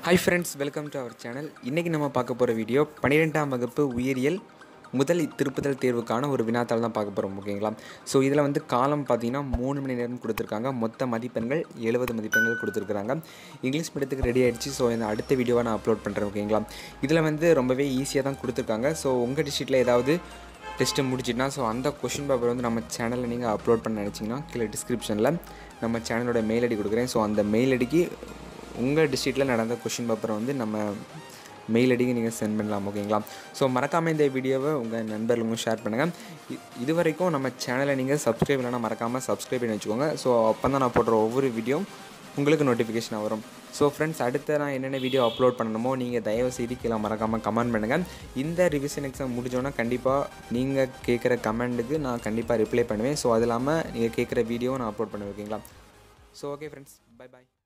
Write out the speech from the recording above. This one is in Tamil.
hi friends welcome to our channel இன்றைக்கி நம்ம பார்க்க போகிற வீடியோ பன்னிரெண்டாம் வகுப்பு உயிரியல் முதல் திருப்புதல் தேர்வுக்கான ஒரு வினாத்தாள் தான் பார்க்க போகிறோம் ஓகேங்களா ஸோ இதில் வந்து காலம் பார்த்தீங்கன்னா மூணு மணி நேரம் கொடுத்துருக்காங்க மொத்த மதிப்பெண்கள் எழுபது மதிப்பெண்கள் கொடுத்துருக்குறாங்க இங்கிலீஷ் மீடியத்துக்கு ரெடி ஆயிடுச்சு ஸோ இந்த அடுத்த வீடியோவை நான் அப்லோட் பண்ணுறேன் ஓகேங்களா இதில் வந்து ரொம்பவே ஈஸியாக தான் கொடுத்துருக்காங்க ஸோ உங்கள் டிஸ்ட்ரிக்டில் ஏதாவது டெஸ்ட்டு முடிச்சிட்டுனா ஸோ அந்த கொஷின் பேப்பர் வந்து நம்ம சேனலில் நீங்கள் அப்லோட் பண்ண நினச்சிங்கன்னா கீழே டிஸ்கிரிப்ஷனில் நம்ம சேனலோட மெயில் ஐடி கொடுக்குறேன் ஸோ அந்த மெயில் ஐடிக்கு உங்கள் டிஸ்ட்ரிக்டில் நடந்த கொஷின் பேப்பரை வந்து நம்ம மெயில் ஐடிக்கு நீங்கள் சென்ட் பண்ணலாம் ஓகேங்களா ஸோ மறக்காமல் இந்த வீடியோவை உங்கள் நண்பர்களுக்கும் ஷேர் பண்ணுங்கள் இ- இது வரைக்கும் நம்ம சேனலை நீங்கள் சப்ஸ்கிரைப் இல்லைனா மறக்காமல் சப்ஸ்கிரைப் பண்ணி வச்சுக்கோங்க ஸோ அப்போ தான் நான் போடுற ஒவ்வொரு வீடியோ உங்களுக்கு நோட்டிஃபிகேஷன் வரும் ஸோ ஃப்ரெண்ட்ஸ் அடுத்து நான் என்னென்ன வீடியோ அப்லோட் பண்ணணுமோ நீங்கள் தயவு செய்து கீழே மறக்காமல் கமெண்ட் பண்ணுங்கள் இந்த ரிவிஷன் எக்ஸாம் முடிஞ்சோன்னா கண்டிப்பாக நீங்கள் கேட்குற கமெண்ட்டுக்கு நான் கண்டிப்பாக ரிப்ளை பண்ணுவேன் ஸோ அது இல்லாமல் நீங்கள் கேட்குற வீடியோவும் நான் அப்லோட் பண்ணுவேன் ஓகேங்களா ஸோ ஓகே ஃப்ரெண்ட்ஸ் பை பாய்